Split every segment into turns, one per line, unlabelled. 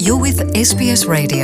You're with SBS Radio.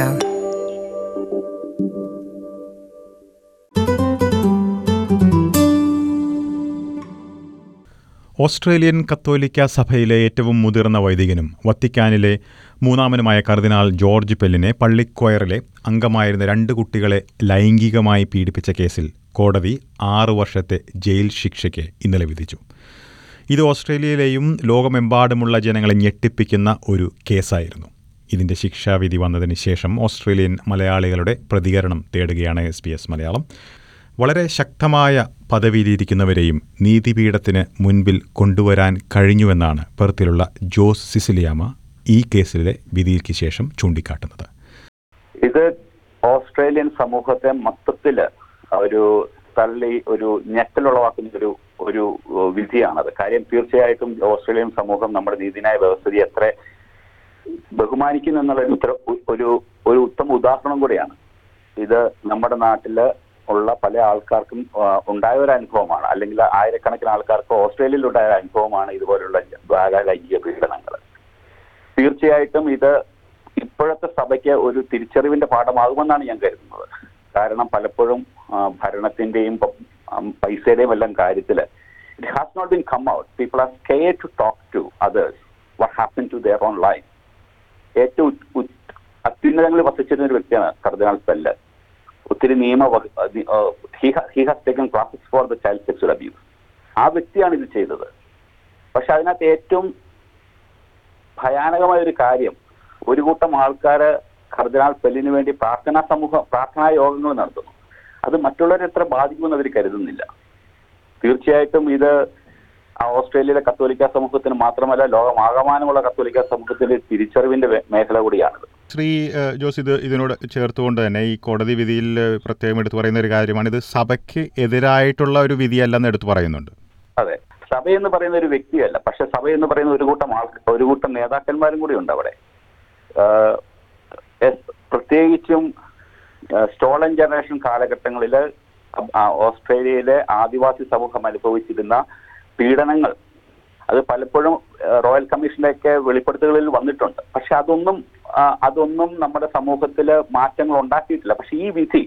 Australian കത്തോലിക്ക സഭയിലെ ഏറ്റവും മുതിർന്ന വൈദികനും വത്തിക്കാനിലെ മൂന്നാമനുമായ കർദിനാൾ ജോർജ് പെല്ലിനെ പള്ളിക്കോയറിലെ അംഗമായിരുന്ന രണ്ട് കുട്ടികളെ ലൈംഗികമായി പീഡിപ്പിച്ച കേസിൽ കോടതി ആറു വർഷത്തെ ജയിൽ ശിക്ഷയ്ക്ക് ഇന്നലെ വിധിച്ചു ഇത് ഓസ്ട്രേലിയയിലെയും ലോകമെമ്പാടുമുള്ള ജനങ്ങളെ ഞെട്ടിപ്പിക്കുന്ന ഒരു കേസായിരുന്നു ഇതിന്റെ ശിക്ഷാവിധി വന്നതിന് ശേഷം ഓസ്ട്രേലിയൻ മലയാളികളുടെ പ്രതികരണം തേടുകയാണ് എസ് പി എസ് മലയാളം വളരെ ശക്തമായ പദവിയിലിരിക്കുന്നവരെയും നീതിപീഠത്തിന് മുൻപിൽ കൊണ്ടുവരാൻ കഴിഞ്ഞുവെന്നാണ് പെർത്തിലുള്ള ജോസ് സിസിലിയാമ ഈ കേസിലെ വിധിക്ക് ശേഷം ചൂണ്ടിക്കാട്ടുന്നത്
ഇത് ഓസ്ട്രേലിയൻ സമൂഹത്തെ മൊത്തത്തില് ഒരു തള്ളി ഒരു ഞെട്ടലുളവാക്കുന്ന ഒരു ഒരു വിധിയാണത് കാര്യം തീർച്ചയായിട്ടും ഓസ്ട്രേലിയൻ സമൂഹം നമ്മുടെ നീതിന്യായ വ്യവസ്ഥയെ എത്ര ബഹുമാനിക്കുന്നു എന്നുള്ള ഒരു ഉത്തര ഒരു ഒരു ഉത്തമ ഉദാഹരണം കൂടിയാണ് ഇത് നമ്മുടെ നാട്ടില് ഉള്ള പല ആൾക്കാർക്കും ആ, ഉണ്ടായ ഒരു അനുഭവമാണ് അല്ലെങ്കിൽ ആയിരക്കണക്കിന് ആൾക്കാർക്ക് ഓസ്ട്രേലിയയിൽ ഉണ്ടായ ഒരു അനുഭവമാണ് ഇതുപോലുള്ള ബാല ലൈംഗിക പീഡനങ്ങൾ തീർച്ചയായിട്ടും ഇത് ഇപ്പോഴത്തെ സഭയ്ക്ക് ഒരു തിരിച്ചറിവിന്റെ പാഠമാകുമെന്നാണ് ഞാൻ കരുതുന്നത് കാരണം പലപ്പോഴും ആ, ഭരണത്തിന്റെയും പ- ഉം, പൈസയുടെയും എല്ലാം കാര്യത്തിൽ it has not been come out people are scare to talk to others what happen to their own life ഏറ്റവും ഉത്- ഉത്- അത്യുന്നതങ്ങളിൽ വസിച്ചിരുന്ന ഒരു വ്യക്തിയാണ് കർദിനാൾ പെല്ല് ഒത്തിരി നിയമ he has taken classes for the child sexual abuse ആ വ്യക്തിയാണ് ഇത് ചെയ്തത് പക്ഷെ അതിനകത്ത് ഏറ്റവും ഭയാനകമായ ഒരു കാര്യം ഒരു കൂട്ടം ആൾക്കാര് കർദിനാൾ പെല്ലിന് വേണ്ടി പ്രാർത്ഥനാ സമൂഹം പ്രാർത്ഥനാ യോഗങ്ങൾ നടത്തുന്നു അത് മറ്റുള്ളവരെ എത്ര ബാധിക്കുമെന്ന് അവർ കരുതുന്നില്ല തീർച്ചയായിട്ടും ഇത് ആ ഓസ്ട്രേലിയയിലെ കത്തോലിക്ക സമൂഹത്തിന് മാത്രമല്ല ലോകമാകമാനമുള്ള കത്തോലിക്ക സമൂഹത്തിന്റെ തിരിച്ചറിവിന്റെ വേ- മേഖല കൂടിയാണിത്
ശ്രീ ഏഹ്, ജോസ് ഇത് ഇതിനോട് ചേർത്തുകൊണ്ട് തന്നെ ഈ കോടതി വിധിയിൽ ഏഹ്, പ്രത്യേകം എടുത്തു പറയുന്ന ഒരു കാര്യമാണ് ഇത് സഭയ്ക്ക് എതിരായിട്ടുള്ള ഒരു വിധിയല്ലെന്ന് എടുത്തു പറയുന്നുണ്ട്
അതെ സഭ എന്ന് പറയുന്ന ഒരു വ്യക്തിയല്ല പക്ഷെ സഭ എന്ന് പറയുന്ന ഒരു കൂട്ടം ആൾ ഒരു കൂട്ടം നേതാക്കന്മാരും കൂടി ഉണ്ട് അവിടെ ആഹ് എസ്- പ്രത്യേകിച്ചും സ്റ്റോളൻ ജനറേഷൻ കാലഘട്ടങ്ങളിൽ ഓസ്ട്രേലിയയിലെ ആദിവാസി സമൂഹം അനുഭവിച്ചിരുന്ന പീഡനങ്ങൾ അത് പലപ്പോഴും ആഹ് റോയൽ കമ്മീഷന്റെ ഒക്കെ വെളിപ്പെടുത്തലുകളിൽ വന്നിട്ടുണ്ട് പക്ഷെ അതൊന്നും ആഹ് അതൊന്നും നമ്മുടെ സമൂഹത്തിൽ മാറ്റങ്ങൾ ഉണ്ടാക്കിയിട്ടില്ല പക്ഷെ ഈ വിധി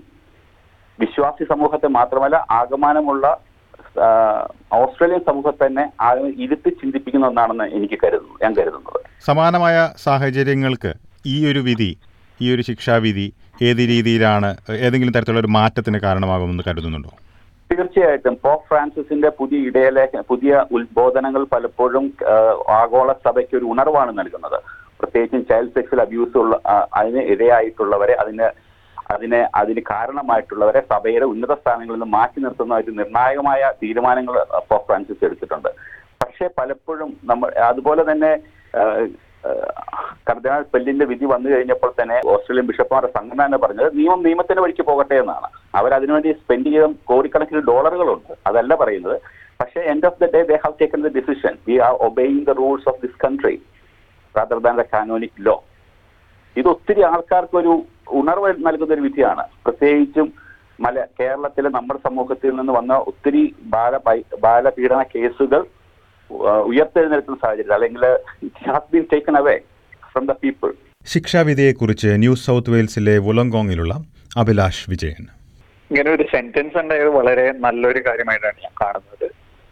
വിശ്വാസി സമൂഹത്തെ മാത്രമല്ല ആകമാനമുള്ള ആ, ഓസ്ട്രേലിയൻ സമൂഹത്തെ തന്നെ ആകെ ഇരുത്തി ചിന്തിപ്പിക്കുന്ന ഒന്നാണെന്ന് എനിക്ക് കരുതുന്നു ഞാൻ കരുതുന്നത്
സമാനമായ സാഹചര്യങ്ങൾക്ക് ഈ ഒരു വിധി ഈ ഒരു ശിക്ഷാവിധി ഏത് രീതിയിലാണ് ഏതെങ്കിലും തരത്തിലുള്ള ഒരു മാറ്റത്തിന് കാരണമാകുമെന്ന് കരുതുന്നുണ്ടോ
തീർച്ചയായിട്ടും പോപ്പ് ഫ്രാൻസിസിന്റെ പുതിയ ഇടയലേഖ പുതിയ ഉത്ബോധനങ്ങൾ പലപ്പോഴും ആ, ആഗോള സഭയ്ക്ക് ഒരു ഉണർവാണ് നൽകുന്നത് പ്രത്യേകിച്ചും ചൈൽഡ് സെക്സ്വൽ അബ്യൂസ് ഉള്ള ആ, അതിന് ഇരയായിട്ടുള്ളവരെ അതിന് അതിനെ അതിന് കാരണമായിട്ടുള്ളവരെ സഭയുടെ ഉന്നത സ്ഥാനങ്ങളിൽ നിന്ന് മാറ്റി നിർത്തുന്ന ഒരു നിർണായകമായ തീരുമാനങ്ങൾ പോപ്പ് ഫ്രാൻസിസ് എടുത്തിട്ടുണ്ട് പക്ഷേ പലപ്പോഴും നമ്മൾ അതുപോലെ തന്നെ ആ, ആ, കർദിനാൾ പെല്ലിന്റെ വിധി വന്നു കഴിഞ്ഞപ്പോൾ തന്നെ ഓസ്ട്രേലിയൻ ബിഷപ്പുമാരുടെ സംഘടന തന്നെ പറഞ്ഞത് നിയമം നിയമത്തിന്റെ വഴിക്ക് പോകട്ടെ എന്നാണ് അവർ അതിനുവേണ്ടി സ്പെൻഡ് ചെയ്ത കോടിക്കണക്കിന് ഡോളറുകളുണ്ട് അതല്ല പറയുന്നത് പക്ഷേ end of the day they have taken the decision we are obeying the rules of this country rather than the canonic law ഇത് ഒത്തിരി ആൾക്കാർക്ക് ഒരു ഉണർവ് നൽകുന്ന ഒരു വിധിയാണ് പ്രത്യേകിച്ചും മല കേരളത്തിലെ നമ്മുടെ സമൂഹത്തിൽ നിന്ന് വന്ന ഒത്തിരി ബാല പൈ- ബാലപീഡന കേസുകൾ ആ, ഉയർത്തെഴുന്നേൽക്കുന്ന സാഹചര്യം അല്ലെങ്കിൽ it has been taken away from the people
ശിക്ഷാവിധിയെക്കുറിച്ച് ന്യൂ സൗത്ത് വെയിൽസിലെ വുലങ്കോങ്ങിലുള്ള അഭിലാഷ് വിജയൻ
ഇങ്ങനെ ഒരു സെന്റൻസ് ഉണ്ടായത് വളരെ നല്ലൊരു കാര്യമായിട്ടാണ് ഞാൻ കാണുന്നത്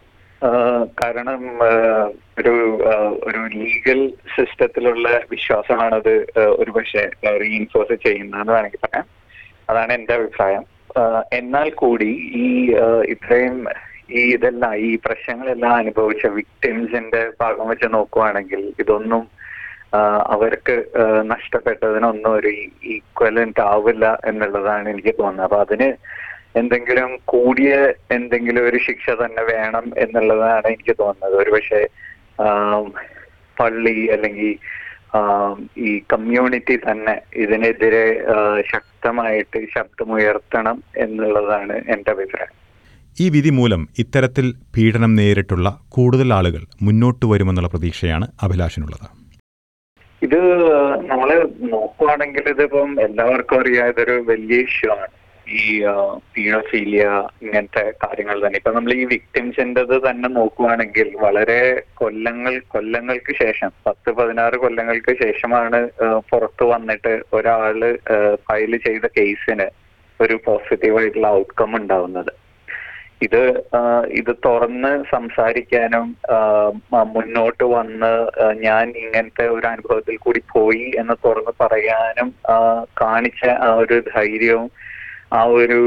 ആഹ് കാരണം ആഹ് ഒരു ആഹ് ഒരു ലീഗൽ സിസ്റ്റത്തിലുള്ള വിശ്വാസമാണത് ആഹ് ഒരു പക്ഷേ റീഇൻഫോഴ്സ് ചെയ്യുന്നതെന്ന് വേണമെങ്കിൽ പറയാം അതാണ് എന്റെ അഭിപ്രായം ആഹ് എന്നാൽ കൂടി ഈ ആഹ് ഇത്രയും ഈ ഇതെല്ലാം ഈ പ്രശ്നങ്ങളെല്ലാം അനുഭവിച്ച വിക്ടിംസിന്റെ ഭാഗം വെച്ച് നോക്കുവാണെങ്കിൽ ഇതൊന്നും ആഹ് അവർക്ക് ആഹ് നഷ്ടപ്പെട്ടതിനൊന്നും ഒരു ഈക്വലന്റ് ആവില്ല എന്നുള്ളതാണ് എനിക്ക് തോന്നുന്നത് അപ്പൊ അതിന് എന്തെങ്കിലും കൂടിയ എന്തെങ്കിലും ഒരു ശിക്ഷ തന്നെ വേണം എന്നുള്ളതാണ് എനിക്ക് തോന്നുന്നത് ഒരുപക്ഷെ ആം, പള്ളി അല്ലെങ്കിൽ ആം, ഈ കമ്മ്യൂണിറ്റി തന്നെ ഇതിനെതിരെ ആ, ശക്തമായിട്ട് ശബ്ദമുയർത്തണം എന്നുള്ളതാണ് എന്റെ അഭിപ്രായം
ഈ വിധി മൂലം ഇത്തരത്തിൽ പീഡനം നേരിട്ടുള്ള കൂടുതൽ ആളുകൾ മുന്നോട്ട് വരുമെന്നുള്ള പ്രതീക്ഷയാണ് അഭിലാഷിനുള്ളത്
ഇത് നമ്മള് നോക്കുവാണെങ്കിൽ ഇതിപ്പം എല്ലാവർക്കും അറിയാം ഇതൊരു വലിയ ഇഷ്യൂ ആണ് ഈ പീണോഫീലിയ ഇങ്ങനത്തെ കാര്യങ്ങൾ തന്നെ ഇപ്പൊ നമ്മൾ ഈ വിക്ടിംസിൻ്റെത് തന്നെ നോക്കുവാണെങ്കിൽ വളരെ കൊല്ലങ്ങൾ കൊല്ലങ്ങൾക്ക് ശേഷം പത്ത് പതിനാറ് കൊല്ലങ്ങൾക്ക് ശേഷമാണ് ആ, പുറത്ത് വന്നിട്ട് ഒരാള് ഫയൽ ചെയ്ത കേസിന് ഒരു പോസിറ്റീവ് ആയിട്ടുള്ള ഔട്ട്കം ഉണ്ടാവുന്നത് ഇത് ആ, ഇത് തുറന്ന് സംസാരിക്കാനും ആ, മ- മുന്നോട്ട് വന്ന് ആ, ഞാൻ ഇങ്ങനത്തെ ഒരു അനുഭവത്തിൽ കൂടി പോയി എന്ന് തുറന്ന് പറയാനും ആ, കാണിച്ച ആ ഒരു ധൈര്യവും ആ ഒരു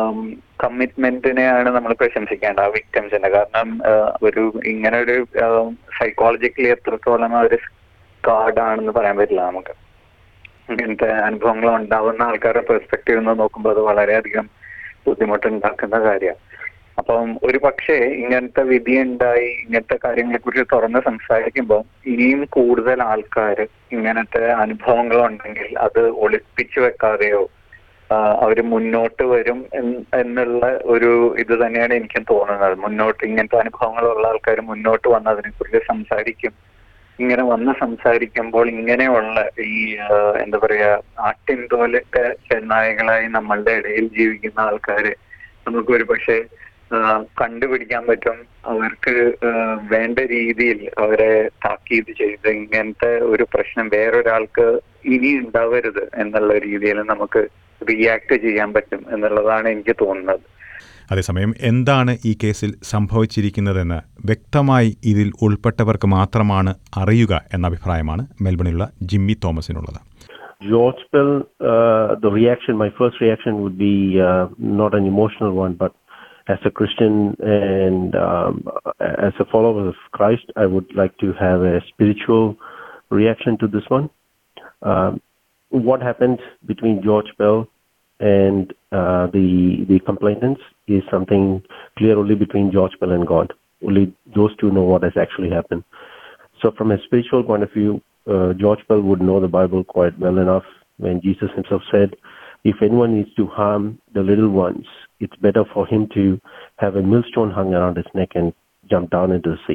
കമ്മിറ്റ്മെന്റിനെയാണ് നമ്മൾ പ്രശംസിക്കേണ്ടത് ആ വിക്ടംസിന്റെ കാരണം ആ, ഒരു ഇങ്ങനെ ഒരു സൈക്കോളജിക്കലി എത്രത്തോളം ആ ഒരു കാർഡാണെന്ന് പറയാൻ പറ്റില്ല നമുക്ക് ഇങ്ങനത്തെ അനുഭവങ്ങൾ ഉണ്ടാവുന്ന ആൾക്കാരുടെ പെർസ്പെക്റ്റീവ് നിന്ന് നോക്കുമ്പോൾ അത് വളരെയധികം ബുദ്ധിമുട്ടുണ്ടാക്കുന്ന കാര്യമാണ് അപ്പം ഒരു പക്ഷേ ഇങ്ങനത്തെ വിധി ഉണ്ടായി ഇങ്ങനത്തെ കാര്യങ്ങളെ കുറിച്ച് തുറന്ന് സംസാരിക്കുമ്പോൾ ഇനിയും കൂടുതൽ ആൾക്കാർ ഇങ്ങനത്തെ അനുഭവങ്ങൾ ഉണ്ടെങ്കിൽ അത് ഒളിപ്പിച്ചു വെക്കാതെയോ ആ, അവര് മുന്നോട്ട് വരും എന്ന് എന്നുള്ള ഒരു ഇത് തന്നെയാണ് എനിക്കും തോന്നുന്നത് മുന്നോട്ട് ഇങ്ങനത്തെ അനുഭവങ്ങളുള്ള ആൾക്കാർ മുന്നോട്ട് വന്ന് അതിനെ കുറിച്ച് സംസാരിക്കും ഇങ്ങനെ വന്ന് സംസാരിക്കുമ്പോൾ ഇങ്ങനെയുള്ള ഈ ആ, എന്താ പറയാ ആട്ടിൻ പോലത്തെ ചെന്നായകളായി നമ്മളുടെ ഇടയിൽ ജീവിക്കുന്ന ആൾക്കാര് നമുക്ക് ഒരു പക്ഷേ ആ, കണ്ടുപിടിക്കാൻ പറ്റും അവർക്ക് ആ, വേണ്ട രീതിയിൽ അവരെ താക്കീത് ചെയ്ത് ഇങ്ങനത്തെ ഒരു പ്രശ്നം വേറൊരാൾക്ക് ഇനി ഉണ്ടാവരുത് എന്നുള്ള രീതിയിൽ നമുക്ക് റിയാക്ട് ചെയ്യാൻ പറ്റും എന്നുള്ളതാണ് എനിക്ക് തോന്നുന്നത്
അതേസമയം എന്താണ് ഈ കേസിൽ സംഭവിച്ചിരിക്കുന്നതെന്ന് വ്യക്തമായി ഇതിൽ ഉൾപ്പെട്ടവർക്ക് മാത്രമാണ് അറിയുക എന്ന അഭിപ്രായമാണ് മെൽബണിലുള്ള ജിമ്മി തോമസിനുള്ളത്
George Bell, uh, the reaction, my first reaction would be uh, not an emotional one, but as a Christian and um, as a follower of Christ, I would like to have a spiritual reaction to this one. Um, what happened between George Bell and uh, the the complainants is something clear only between George Bell and God. Only those two know what has actually happened. So, from a spiritual point of view, uh, George Bell would know the Bible quite well enough when Jesus himself said, If anyone needs to harm the little ones, it's better for him to have a millstone hung around his neck and jump down into the sea.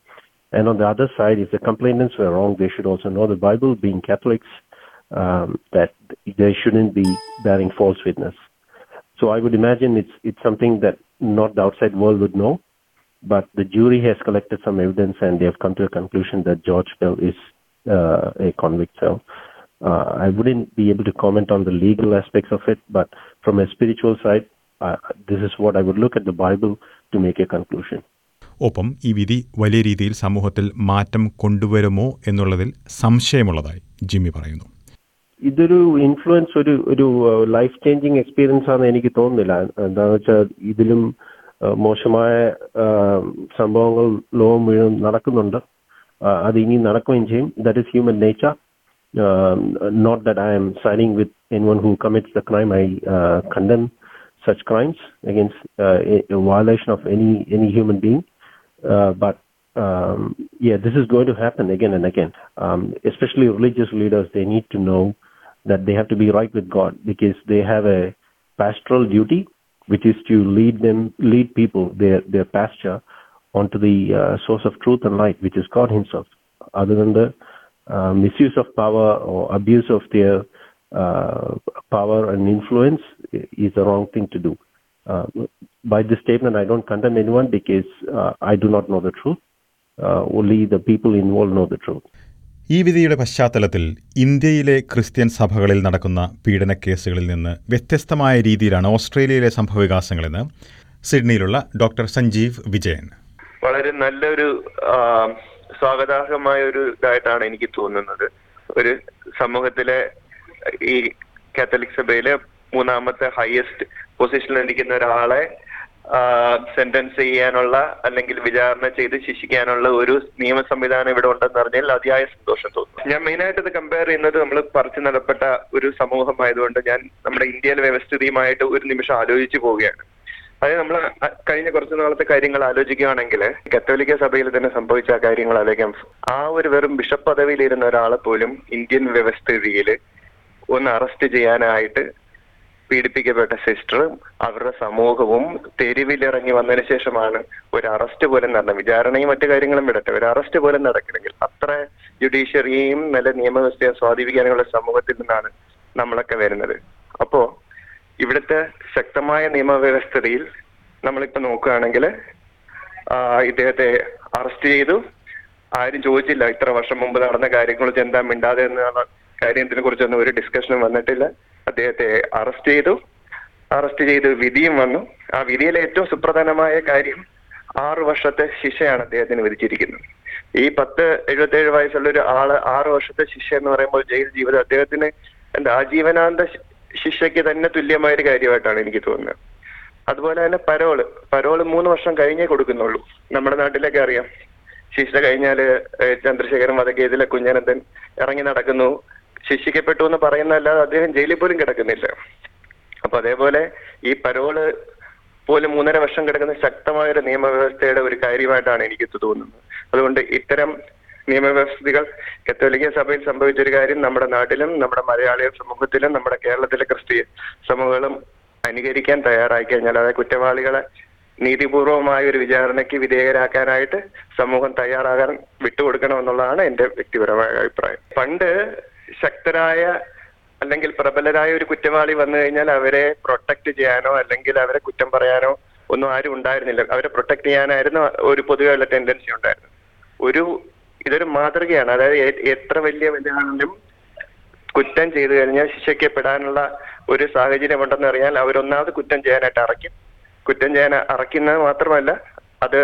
And on the other side, if the complainants were wrong, they should also know the Bible, being Catholics, um, that they shouldn't be bearing false witness. So I would imagine it's it's something that not the outside world would know, but the jury has collected some evidence and they have come to a conclusion that George Bell is uh, a convict. So uh, I wouldn't be able to comment on the legal aspects of it, but from a spiritual side, uh, this is what I would look at the Bible to make a conclusion.
ഒപ്പം ഈ വിധി വലിയ രീതിയിൽ സമൂഹത്തിൽ മാറ്റം കൊണ്ടുവരുമോ എന്നുള്ളതിൽ സംശയമുള്ളതായി Jimmy പറയുന്നു
ഇതൊരു ഇൻഫ്ലുവൻസ് ഒരു ഒരു ലൈഫ് ചേഞ്ചിങ് എക്സ്പീരിയൻസ് ആണെന്ന് എനിക്ക് തോന്നുന്നില്ല എന്താണെന്ന് വെച്ചാൽ ഇതിലും ആ, മോശമായ ആ, സംഭവങ്ങൾ ലോകം മുഴുവൻ നടക്കുന്നുണ്ട് ആ, അത് ഇനി നടക്കുകയും ചെയ്യും that is human nature not that I'm signing with anyone who commits the crime I condemn such crimes against uh, a, a violation of any any human being. Uh, but um, yeah, this is going to happen again and again. Um, especially religious leaders, they need to know that they have to be right with God because they have a pastoral duty, which is to lead them, lead people, their their pasture, onto the uh, source of truth and light, which is God Himself. Other than the uh, misuse of power or abuse of their uh, power and influence is the wrong thing to do. Uh, by this statement, I don't condemn anyone because uh, I do not know the truth. Uh, only the people involved know the truth.
ഈ വിധിയുടെ പശ്ചാത്തലത്തിൽ ഇന്ത്യയിലെ Christian സഭകളിൽ നടക്കുന്ന പീഡന കേസുകളിൽ നിന്ന് വ്യത്യസ്തമായ രീതിയിലാണ് ഓസ്ട്രേലിയയിലെ സംഭവവികാസങ്ങളെന്ന് സിഡ്നിയിലുള്ള ഡോക്ടർ സഞ്ജീവ് വിജയൻ
വളരെ നല്ലൊരു ആ, സ്വാഗതാർഹമായ ഒരു ഇതായിട്ടാണ് എനിക്ക് തോന്നുന്നത് ഒരു സമൂഹത്തിലെ ഈ കാത്തലിക് സഭയിലെ മൂന്നാമത്തെ ഹയസ്റ്റ് പൊസിഷനിൽ ഇരിക്കുന്ന ഒരാളെ സെന്റൻസ് ചെയ്യാനുള്ള അല്ലെങ്കിൽ വിചാരണ ചെയ്ത് ശിക്ഷിക്കാനുള്ള ഒരു നിയമ സംവിധാനം ഇവിടെ ഉണ്ടെന്ന് പറഞ്ഞാൽ അതിയായ സന്തോഷം തോന്നുന്നു ഞാൻ മെയിനായിട്ട് ഇത് കമ്പയർ ചെയ്യുന്നത് നമ്മൾ പറിച്ചു നടപ്പെട്ട ഒരു സമൂഹമായതുകൊണ്ട് ഞാൻ നമ്മുടെ ഇന്ത്യയിലെ വ്യവസ്ഥിതിയുമായിട്ട് ഒരു നിമിഷം ആലോചിച്ചു പോവുകയാണ് അതായത് നമ്മൾ കഴിഞ്ഞ കുറച്ചു നാളത്തെ കാര്യങ്ങൾ ആലോചിക്കുകയാണെങ്കിൽ കത്തോലിക്ക സഭയിൽ തന്നെ സംഭവിച്ച ആ കാര്യങ്ങൾ ആലോചിക്കാം ആ ഒരു വെറും ബിഷപ്പ് പദവിയിലിരുന്ന ഒരാളെ പോലും ഇന്ത്യൻ വ്യവസ്ഥിതിയിൽ ഒന്ന് അറസ്റ്റ് ചെയ്യാനായിട്ട് പീഡിപ്പിക്കപ്പെട്ട സിസ്റ്ററും അവരുടെ സമൂഹവും തെരുവിലിറങ്ങി വന്നതിന് ശേഷമാണ് ഒരു അറസ്റ്റ് പോലും നടന്നത് വിചാരണയും മറ്റു കാര്യങ്ങളും വിടട്ടെ ഒരു അറസ്റ്റ് പോലും നടക്കണമെങ്കിൽ അത്ര ജുഡീഷ്യറിയെയും നല്ല നിയമവ്യവസ്ഥയെ സ്വാധീനിക്കാനുള്ള സമൂഹത്തിൽ നിന്നാണ് നമ്മളൊക്കെ വരുന്നത് അപ്പോ ഇവിടുത്തെ ശക്തമായ നിയമവ്യവസ്ഥതയിൽ നമ്മളിപ്പോ നോക്കുകയാണെങ്കിൽ ഇദ്ദേഹത്തെ അറസ്റ്റ് ചെയ്തു ആരും ചോദിച്ചില്ല ഇത്ര വർഷം മുമ്പ് നടന്ന കാര്യങ്ങളെ എന്താ മിണ്ടാതെ എന്നുള്ള കാര്യത്തിനെ കുറിച്ചൊന്നും ഒരു ഡിസ്കഷനും വന്നിട്ടില്ല അദ്ദേഹത്തെ അറസ്റ്റ് ചെയ്തു അറസ്റ്റ് ചെയ്ത് വിധിയും വന്നു ആ വിധിയിലെ ഏറ്റവും സുപ്രധാനമായ കാര്യം ആറു വർഷത്തെ ശിക്ഷയാണ് അദ്ദേഹത്തിന് വിധിച്ചിരിക്കുന്നത് ഈ പത്ത് എഴുപത്തേഴ് വയസ്സുള്ള ഒരു ആള് ആറ് വർഷത്തെ ശിക്ഷ എന്ന് പറയുമ്പോൾ ജയിൽ ജീവിതം അദ്ദേഹത്തിന് എന്താ ആജീവനാന്ത ശി- ശിക്ഷയ്ക്ക് തന്നെ തുല്യമായ ഒരു കാര്യമായിട്ടാണ് എനിക്ക് തോന്നുന്നത് അതുപോലെ തന്നെ പരോള് പരോള് മൂന്ന് വർഷം കഴിഞ്ഞേ കൊടുക്കുന്നുള്ളൂ നമ്മുടെ നാട്ടിലൊക്കെ അറിയാം ശിക്ഷ കഴിഞ്ഞാല് ഏഹ് ചന്ദ്രശേഖരൻ വധക്കേസിലെ കുഞ്ഞനന്തൻ ഇറങ്ങി നടക്കുന്നു ശിക്ഷിക്കപ്പെട്ടു എന്ന് പറയുന്നതല്ലാതെ അദ്ദേഹം ജയിലിൽ പോലും കിടക്കുന്നില്ല അപ്പൊ അതേപോലെ ഈ പരോള് പോലും മൂന്നര വർഷം കിടക്കുന്ന ശക്തമായ ഒരു നിയമവ്യവസ്ഥയുടെ ഒരു കാര്യമായിട്ടാണ് എനിക്ക് തോന്നുന്നത് അതുകൊണ്ട് ഇത്തരം നിയമവ്യവസ്ഥകൾ കത്തോലിക്ക സഭയിൽ സംഭവിച്ച ഒരു കാര്യം നമ്മുടെ നാട്ടിലും നമ്മുടെ മലയാളി സമൂഹത്തിലും നമ്മുടെ കേരളത്തിലെ ക്രിസ്തീയ സമൂഹങ്ങളും അനുകരിക്കാൻ തയ്യാറായി കഴിഞ്ഞാൽ അതായത് കുറ്റവാളികളെ നീതിപൂർവമായ ഒരു വിചാരണയ്ക്ക് വിധേയരാക്കാനായിട്ട് സമൂഹം തയ്യാറാകാൻ വിട്ടുകൊടുക്കണമെന്നുള്ളതാണ് എന്റെ വ്യക്തിപരമായ അഭിപ്രായം പണ്ട് ശക്തരായ അല്ലെങ്കിൽ പ്രബലരായ ഒരു കുറ്റവാളി വന്നു കഴിഞ്ഞാൽ അവരെ പ്രൊട്ടക്ട് ചെയ്യാനോ അല്ലെങ്കിൽ അവരെ കുറ്റം പറയാനോ ഒന്നും ആരും ഉണ്ടായിരുന്നില്ല അവരെ പ്രൊട്ടക്ട് ചെയ്യാനായിരുന്നു ഒരു പൊതുവെയുള്ള ടെൻഡൻസി ഉണ്ടായിരുന്നു ഒരു ഇതൊരു മാതൃകയാണ് അതായത് എ- എത്ര വലിയ വലിയാണെങ്കിലും കുറ്റം ചെയ്തു കഴിഞ്ഞാൽ ശിക്ഷിക്കപ്പെടാനുള്ള ഒരു സാഹചര്യം ഉണ്ടെന്ന് അറിയാൻ അവരൊന്നാമത് കുറ്റം ചെയ്യാനായിട്ട് അറയ്ക്കും കുറ്റം ചെയ്യാൻ അറയ്ക്കുന്നത് മാത്രമല്ല അത്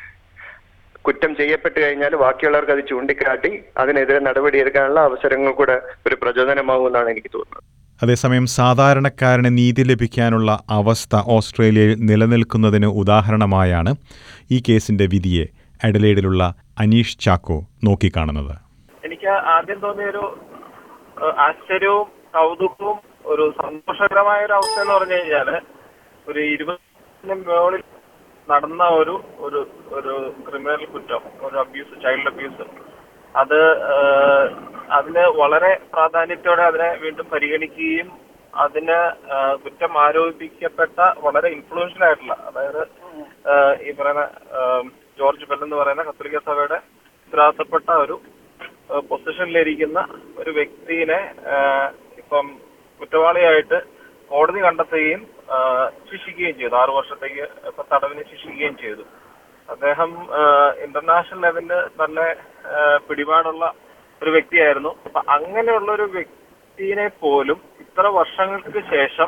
കുറ്റം ചെയ്യപ്പെട്ട് കഴിഞ്ഞാൽ ബാക്കിയുള്ളവർക്ക് അത് ചൂണ്ടിക്കാട്ടി അതിനെതിരെ നടപടിയെടുക്കാനുള്ള അവസരങ്ങൾ കൂടെ ഒരു പ്രചോദനമാകുമെന്നാണ് എനിക്ക് തോന്നുന്നത്
അതേസമയം സാധാരണക്കാരന് നീതി ലഭിക്കാനുള്ള അവസ്ഥ ഓസ്ട്രേലിയയിൽ നിലനിൽക്കുന്നതിന് ഉദാഹരണമായാണ് ഈ കേസിന്റെ വിധിയെ അഡലേഡിലുള്ള അനീഷ് ചാക്കോ നോക്കിക്കാണുന്നത്
എനിക്ക് ആദ്യം തോന്നിയ ഒരു ഏഹ്, ആശ്ചര്യവും കൗതുകവും ഒരു സന്തോഷകരമായ ഒരു അവസ്ഥ എന്ന് പറഞ്ഞു കഴിഞ്ഞാല് ഒരു ഇരുപതിന് മുകളിൽ നടന്ന ഒരു ഒരു ഒരു ക്രിമിനൽ കുറ്റം ഒരു അബ്യൂസ് ചൈൽഡ് അബ്യൂസ് അത് ഏഹ്, അതിന് വളരെ പ്രാധാന്യത്തോടെ അതിനെ വീണ്ടും പരിഗണിക്കുകയും അതിന് ഏഹ്, കുറ്റം ആരോപിക്കപ്പെട്ട വളരെ ഇൻഫ്ലുവൻഷ്യൽ ആയിട്ടുള്ള അതായത് ഏഹ്, ഈ പറയുന്ന ഏഹ്, ജോർജ് ബെൽ എന്ന് പറയുന്ന കത്തോലിക്ക സഭയുടെ ഉത്തരവാദിത്തപ്പെട്ട ഒരു ഏഹ് പൊസിഷനിലിരിക്കുന്ന ഒരു വ്യക്തിനെ ഏഹ് ഇപ്പം കുറ്റവാളിയായിട്ട് കോടതി കണ്ടെത്തുകയും ഏഹ് ശിക്ഷിക്കുകയും ചെയ്തു ആറു വർഷത്തേക്ക് ഇപ്പൊ തടവിന് ശിക്ഷിക്കുകയും ചെയ്തു അദ്ദേഹം ഏഹ് ഇന്റർനാഷണൽ ലെവലില് നല്ല ഏഹ് പിടിപാടുള്ള ഒരു വ്യക്തിയായിരുന്നു അപ്പൊ അങ്ങനെയുള്ള ഒരു വ്യക്തിനെ പോലും ഇത്ര വർഷങ്ങൾക്ക് ശേഷം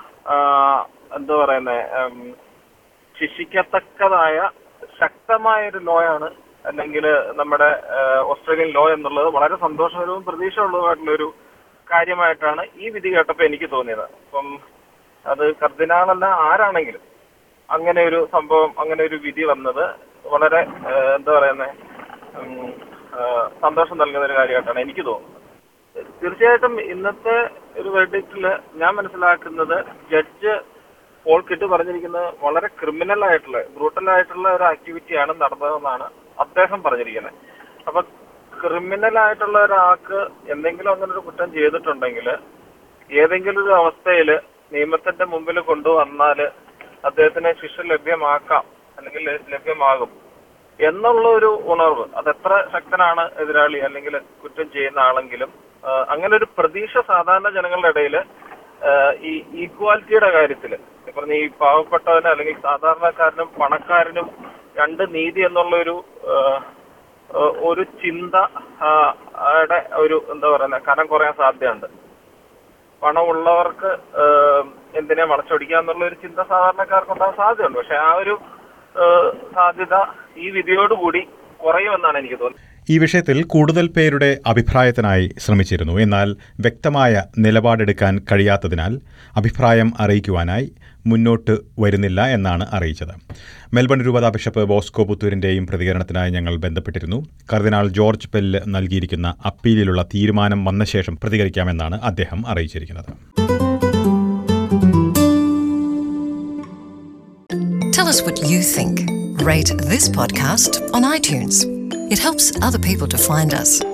ആഹ് എന്താ പറയുന്നത് ശിക്ഷിക്കത്തക്കതായ ശക്തമായ ഒരു ലോ ആണ് അല്ലെങ്കിൽ നമ്മുടെ ഏഹ്, ഓസ്ട്രേലിയൻ ലോ എന്നുള്ളത് വളരെ സന്തോഷകരവും പ്രതീക്ഷയുള്ളതുമായിട്ടുള്ള ഒരു കാര്യമായിട്ടാണ് ഈ വിധി കേട്ടപ്പോൾ എനിക്ക് തോന്നിയത് അപ്പം അത് കർദിനാളല്ല ആരാണെങ്കിലും അങ്ങനെ ഒരു സംഭവം അങ്ങനെ ഒരു വിധി വന്നത് വളരെ ഏഹ്, എന്താ പറയുന്നത് സന്തോഷം നൽകുന്ന ഒരു കാര്യമായിട്ടാണ് എനിക്ക് തോന്നുന്നത് തീർച്ചയായിട്ടും ഇന്നത്തെ ഒരു വെർഡിക്റ്റില് ഞാൻ മനസ്സിലാക്കുന്നത് ജഡ്ജ് പോൾ കിട്ട് പറഞ്ഞിരിക്കുന്നത് വളരെ ക്രിമിനൽ ആയിട്ടുള്ള ബ്രൂട്ടൽ ആയിട്ടുള്ള ഒരു ആക്ടിവിറ്റിയാണ് നടന്നതെന്നാണ് അദ്ദേഹം പറഞ്ഞിരിക്കുന്നത് അപ്പൊ ക്രിമിനൽ ആയിട്ടുള്ള ഒരാൾക്ക് എന്തെങ്കിലും അങ്ങനെ ഒരു കുറ്റം ചെയ്തിട്ടുണ്ടെങ്കിൽ ഏതെങ്കിലും ഒരു അവസ്ഥയിൽ നിയമത്തിന്റെ മുമ്പിൽ കൊണ്ടുവന്നാല് അദ്ദേഹത്തിന് ശിക്ഷ ലഭ്യമാക്കാം അല്ലെങ്കിൽ ലഭ്യമാകും എന്നുള്ള ഒരു ഉണർവ് അതെത്ര ശക്തനാണ് എതിരാളി അല്ലെങ്കിൽ കുറ്റം ചെയ്യുന്ന ആളെങ്കിലും ആ, അങ്ങനെ ഒരു പ്രതീക്ഷ സാധാരണ ജനങ്ങളുടെ ഇടയിൽ ഈ ഈക്വാലിറ്റിയുടെ കാര്യത്തിൽ പറഞ്ഞ ഈ പാവപ്പെട്ടവന് അല്ലെങ്കിൽ സാധാരണക്കാരനും പണക്കാരനും രണ്ട് നീതി എന്നുള്ള ഒരു ആ, ആ, ഒരു ചിന്ത ആ, യുടെ ഒരു എന്താ പറയുന്ന കനം കുറയാൻ സാധ്യതയുണ്ട് പണമുള്ളവർക്ക് ഏഹ്, എന്തിനെ വളച്ചൊടിക്കുക എന്നുള്ള ഒരു ചിന്ത സാധാരണക്കാർക്ക് ഉണ്ടാകാൻ സാധ്യതയുണ്ട് പക്ഷെ ആ ഒരു ഏഹ്, സാധ്യത ഈ വിധിയോടുകൂടി കുറയുമെന്നാണ് എനിക്ക് തോന്നുന്നത്
ഈ വിഷയത്തിൽ കൂടുതൽ പേരുടെ അഭിപ്രായത്തിനായി ശ്രമിച്ചിരുന്നു എന്നാൽ വ്യക്തമായ നിലപാടെടുക്കാൻ കഴിയാത്തതിനാൽ അഭിപ്രായം അറിയിക്കുവാനായി മുന്നോട്ട് വരുന്നില്ല എന്നാണ് അറിയിച്ചത് മെൽബൺ രൂപതാ ബിഷപ്പ് ബോസ്കോ പുത്തൂരിൻ്റെയും പ്രതികരണത്തിനായി ഞങ്ങൾ ബന്ധപ്പെട്ടിരുന്നു കർദിനാൾ ജോർജ് പെല്ല് നൽകിയിരിക്കുന്ന അപ്പീലിലുള്ള തീരുമാനം വന്ന ശേഷം പ്രതികരിക്കാമെന്നാണ് അദ്ദേഹം അറിയിച്ചിരിക്കുന്നത്
Tell us what you think. Rate this podcast on iTunes. It helps other people to find us.